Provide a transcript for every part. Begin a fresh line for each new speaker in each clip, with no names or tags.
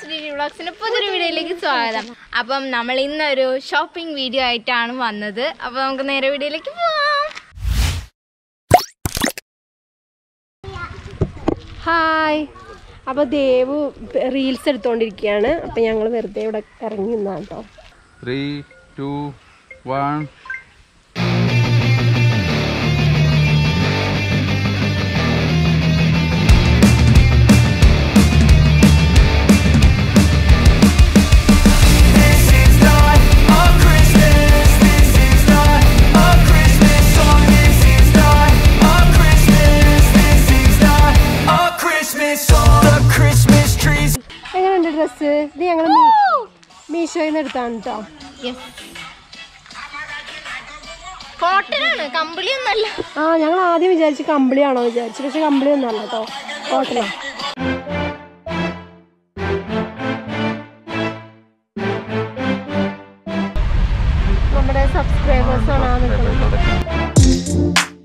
ശ്രീ വ്ളോഗ്സിന്റെ പുതിയൊരു വീഡിയോയിലേക്ക് സ്വാഗതം അപ്പം നമ്മൾ ഇന്നൊരു ഷോപ്പിംഗ് വീഡിയോ ആയിട്ടാണ് വന്നത് അപ്പൊ നമുക്ക് നേരെ വീഡിയോയിലേക്ക് പോവാം
ഹായ് അപ്പോൾ ദേവു റീൽസ് എടുത്തുകൊണ്ടിരിക്കുകയാണ് അപ്പോൾ ഞങ്ങൾ വെറുതെ ഇവിടെ ഇറങ്ങി നിന്നാണ് കേട്ടോ
Three, two, one.
എങ്ങനെയുണ്ട് ഡ്രസ്സ് ഇത് ഞങ്ങൾ മീഷോയിൽ നിന്ന് എടുത്താണ് കേട്ടോ
കോട്ടനാണ് കമ്പിളിയൊന്നല്ല
ആ ഞങ്ങൾ ആദ്യം വിചാരിച്ച് കമ്പിളിയാണോ വിചാരിച്ചു പക്ഷെ കമ്പിളി ഒന്നല്ല കേട്ടോ കോട്ടനോ നമ്മുടെ സബ്സ്ക്രൈബേഴ്സ് ആണ് ആ നിൽക്കുന്നത്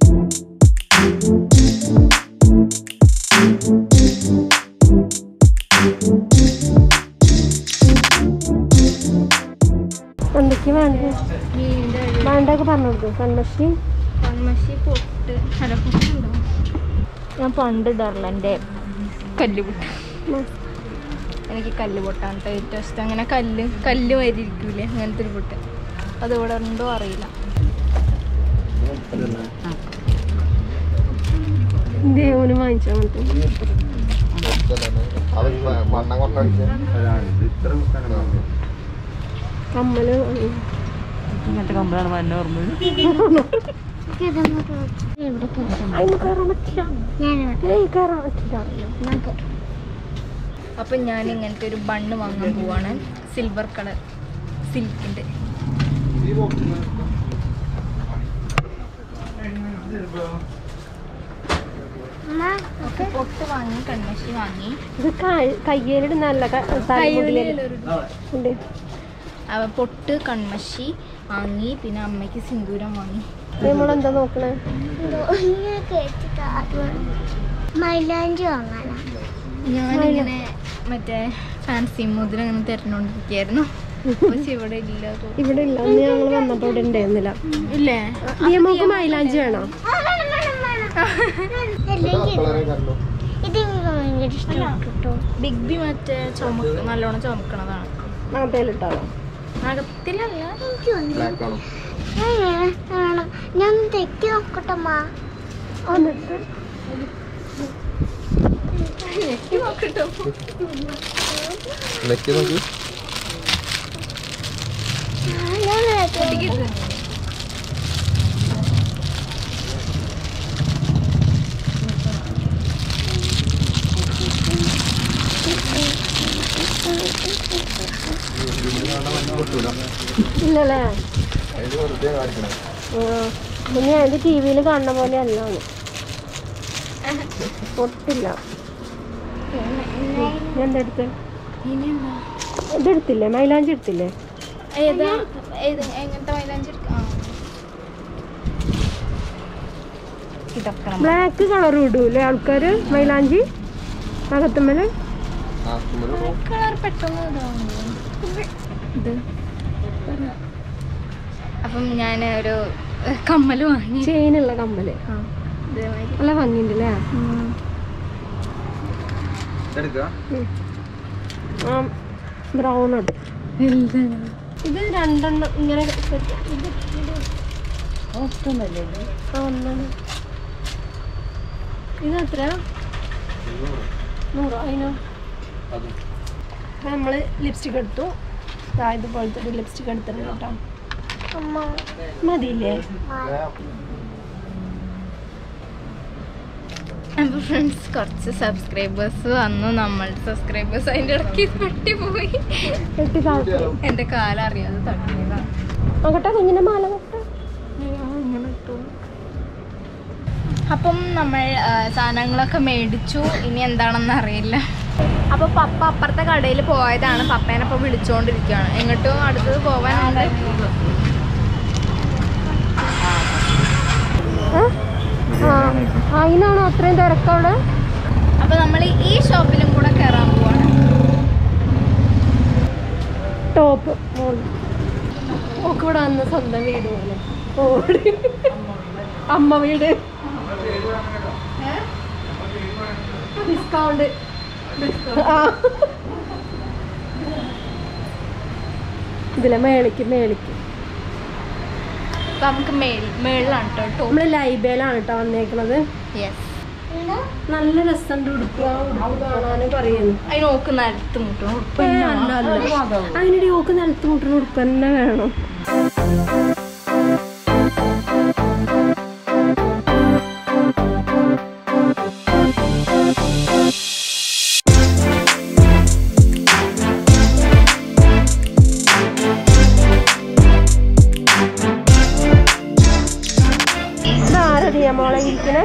എന്തൊക്കെയാ വേണ്ടത് വേണ്ടൊക്കെ പറഞ്ഞു കൊടുക്കും കൺമഷി
കൺമശി പൊട്ട് അല്ല പൊട്ടുണ്ടോ ഞാൻ പണ്ട് ഇടാറില്ല എൻ്റെ കല്ലുപൊട്ട് എനിക്ക് കല്ല് പൊട്ടാണ് കേട്ടോ ഏറ്റവും ഇഷ്ടം അങ്ങനെ കല്ല് കല്ല് വരി ഇരിക്കൂലേ അങ്ങനത്തെ ഒരു പൊട്ട് അത് ഇവിടെ ഉണ്ടോ അറിയില്ല
ദേവന് വാങ്ങിച്ചാൽ മതി കമ്മല് വാങ്ങി. അതിന് കയറാൻ പറ്റില്ല ഏയ് കയറാൻ പറ്റില്ല
അപ്പം ഞാൻ ഇങ്ങനത്തെ ഒരു ബണ്ണ് വാങ്ങാൻ പോവാണ് സിൽവർ കളർ സിൽക്കിൻ്റെ ഒക്കെ പൊട്ട് വാങ്ങി കൺമശി വാങ്ങി
ഇത് കയ്യേലിടുന്നല്ല തലമുടിയില് ഉണ്ട്
അവ പൊട്ട് കൺമശി വാങ്ങി പിന്നെ അമ്മയ്ക്ക് സിന്ദൂരം വാങ്ങി
നമ്മളെന്താ നോക്കണേ
മൈലാഞ്ചി വാങ്ങാനാ
ഞാനിങ്ങനെ മറ്റേ ഫാൻസി മുദ്ര അങ്ങനെ തിരഞ്ഞോണ്ടിരിക്കായിരുന്നു പക്ഷെ ഇവിടെ ഇല്ല തോന്നുന്നു.
ഇവിടെ ഇല്ല അന്ന് ഞങ്ങൾ വന്നപ്പോ ഇവിടെ ഉണ്ടായിരുന്നില്ല
ഇല്ലേ
നമുക്ക് മൈലാഞ്ചി വേണോ
ഇത് എനിക്ക് ഭയങ്കര ഇഷ്ടപ്പെട്ടു കേട്ടോ
ബിഗ് ബി മറ്റേ ചുമക്ക് നല്ലോണം ചുമക്കണതാണ്
അതേലിട്ടാലോ
നഗത്തിലല്ല
എനിക്കുണ്ട് ഏ, വേണം ഞാൻ ഒന്ന് തെറ്റി നോക്കട്ടമ്മ
എന്നിട്ട്
ഞാൻ തെറ്റി.
ഇല്ലല്ലേ ആ, പിന്നെ അത് ടി വിയിൽ കാണുന്ന പോലെ അല്ലാണ് ഒട്ടില്ല ഞാൻ എന്തെടുത്ത്
ഇനിയെന്താ
ഇതെടുത്തില്ലേ മൈലാഞ്ചി എടുത്തില്ലേ
ഏതാ ഏത് എങ്ങനത്തെ മൈലാഞ്ചി എടുക്കാം ഇതൊക്കെ
ബ്ലാക്ക് കളർ ഇടൂല്ലേ ആൾക്കാര് മൈലാഞ്ചി അകത്തുമ്മല്
കളർ പെട്ടെന്ന് ഇതാവുന്നു. ഇത് അപ്പം ഞാൻ ഒരു കമ്മൽ വാങ്ങി
ചെയിനുള്ള കമ്മല്
ഇതേമാതിരി
നല്ല ഭംഗിയുണ്ട് അല്ലേ ആ ബ്രൗൺ ഉണ്ട് ഇത് രണ്ടെണ്ണം ഇങ്ങനെ set- ഇത് ആ, ഒന്നാണ് ഇത് എത്ര നൂറോ അതിനോ നമ്മൾ ലിപ്സ്റ്റിക് എടുത്തു ദാ ഇതുപോലത്തെ ഒരു ലിപ്സ്റ്റിക് എടുത്തിട്ടുണ്ട് കേട്ടോ
അമ്മ
മതിയില്ലേ
അപ്പോൾ ഫ്രണ്ട്സ് കുറച്ച് സബ്സ്ക്രൈബേഴ്സ് വന്നു നമ്മൾ സബ്സ്ക്രൈബേഴ്സ് അതിൻ്റെ ഇടയ്ക്ക് തട്ടി പോയി
കെട്ടി താഴ്ത്തു
എൻ്റെ കാലം അറിയാതെ തട്ടിയതാണ്
നോക്കട്ടെ കുഞ്ഞിന്റെ മാല നോക്കട്ടെ
അപ്പം നമ്മൾ ആ, സാധനങ്ങളൊക്കെ മേടിച്ചു ഇനി എന്താണെന്ന് അറിയില്ല അപ്പോൾ പപ്പ അപ്പുറത്തെ കടയിൽ പോയതാണ് പപ്പേനെ ഇപ്പോൾ വിളിച്ചുകൊണ്ടിരിക്കുകയാണ് എങ്ങോട്ടും അടുത്തത് പോകാനുണ്ട്
ആ അതിനാണോ അത്രയും തിരക്കവിടെ
അപ്പോൾ നമ്മൾ ഈ ഷോപ്പിലും കൂടെ കയറാൻ പോവാണ്
ടോപ്പ് മോള് ഓക്ക് ഇവിടെ വന്ന സ്വന്തം വീട് പോലെ ഓടി അമ്മ വീട് ഡിസ്കൗണ്ട് ആ ഇതിലെ മേളിക്ക് മേളിക്ക്
അപ്പൊ നമുക്ക് മേൽ മേളിലാണ് കേട്ടോ ടോപ്പ്
നമ്മള് ലൈബേലാണ് കേട്ടോ വന്നേക്കണത്
യെസ്
നല്ല രസമുണ്ട് ഉടുക്കുക ഉടുപ്പ് കാണാന് പറയുന്നു
അതിന് നോക്ക് നിലത്ത് മുട്ടും ഉടുപ്പ്
ഏ, അല്ല അല്ല അതിനിടെ ഓക്ക് നിലത്ത് മുട്ടുന്ന ഉടുപ്പ് തന്നെ വേണം ഇതാരടിയാ മോളെ ഇരിക്കണേ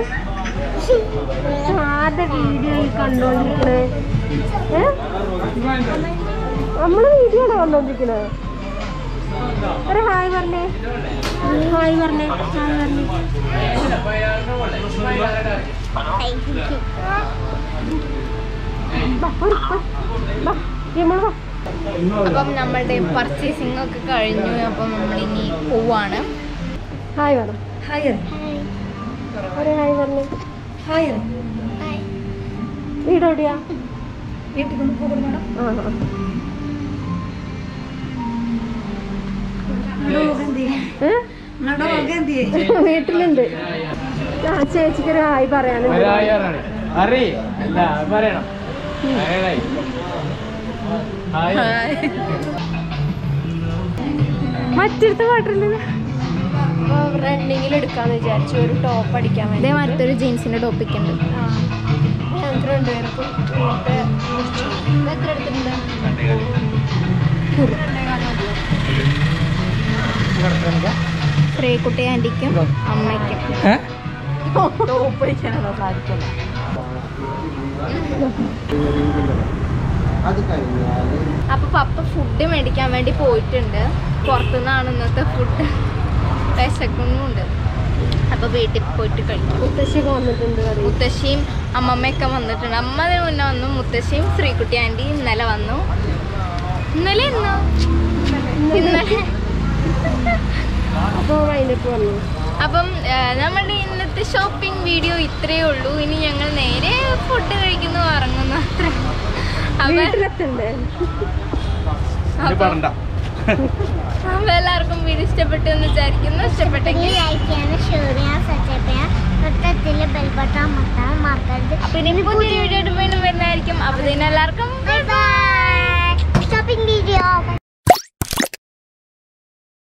ആരുടെ വീഡിയോ ഈ കണ്ടോണ്ടിരിക്കണേ ഏ നമ്മള് വീഡിയോ ആണ് കണ്ടോണ്ടിരിക്കണേ ഒരു ഹായ് പറഞ്ഞേ ഹായ് പറഞ്ഞേ ഹായ് പറഞ്ഞേ ബാ, ഒരു, ബാ, ബാ, യമോള് വാ.
അപ്പം നമ്മളുടെ പർച്ചേസിംഗ് ഒക്കെ കഴിഞ്ഞു അപ്പം നമ്മളിനി പോവാണ്
ഹായ് വേണം ഒരു ഹായ് പറഞ്ഞേ വീട് എവിടെയാ ആ ആ. ഏ? വീട്ടിലുണ്ട് ആ ചേച്ചിക്ക് ഒരു ഹായ് പറയാനുണ്ട്
അറി അല്ല അത് പറയണം പറയണേ ഹായ്
മറ്റടുത്ത പാട്ടില്ല റണ്ണിങ്ങിൽ എടുക്കാന്ന് വിചാരിച്ചു ഒരു ടോപ്പ് അടിക്കാൻ വേണ്ടി
ഇതേ മറ്റൊരു ജീൻസിന്റെ ടോപ്പിക് ഉണ്ട്
ഞങ്ങൾക്ക് രണ്ടുപേർക്കും ഇങ്ങനത്തെ ഇത് എത്ര എടുത്തിട്ടുണ്ട്
ശ്രീകുട്ടി ആൻറ്റിക്കും അമ്മയ്ക്കും ടോപ്പ് അടിക്കാനാണോ സാധിക്കുന്നത് അപ്പൊ പപ്പ ഫുഡ് മേടിക്കാൻ വേണ്ടി പോയിട്ടുണ്ട് പുറത്തുനിന്നാണ് ഇന്നത്തെ ഫുഡ് വിശക്കുന്നുണ്ട് അപ്പൊ വീട്ടിൽ പോയിട്ട് കഴിക്കും
മുത്തശ്ശിയൊക്കെ വന്നിട്ടുണ്ട് കറി
മുത്തശ്ശിയും അമ്മമ്മയൊക്കെ വന്നിട്ടുണ്ട് അമ്മ അതിന് മുന്നേ വന്നു മുത്തശ്ശിയും ശ്രീകുട്ടി ആൻറ്റി ഇന്നലെ വന്നു ഇന്നലെ ഇന്നോ ഇന്നലെ
അപ്പോൾ വൈകിട്ട് വന്നു
അപ്പം ആ, നമ്മുടെ ഇന്നത്തെ ഷോപ്പിംഗ് വീഡിയോ ഇത്രയേ ഉള്ളൂ ഇനി ഞങ്ങൾ നേരെ ഫുഡ് കഴിക്കുന്നു ഇറങ്ങുന്നു അത്ര അപ്പൊ
വീട്ടിലെത്തണ്ടേ
പറഞ്ഞ
അപ്പൊ എല്ലാവർക്കും വീഡിയോ ഇഷ്ടപ്പെട്ടു എന്ന് വിചാരിക്കുന്നു ഇഷ്ടപ്പെട്ടെങ്കിൽ
ലൈക്ക് ചെയ്യാനും ഷെയർ ചെയ്യാൻ സബ്സ്ക്രൈബ് ചെയ്യാൻ തൊട്ടത്തില് ബെൽ ബട്ടൺ മറക്കാൻ മറക്കരുത്
അപ്പൊ ഇനി പുതിയ വീഡിയോ ആയിട്ട് വീണ്ടും വരുന്നതായിരിക്കും അപ്പൊ ഇതിനെല്ലാവർക്കും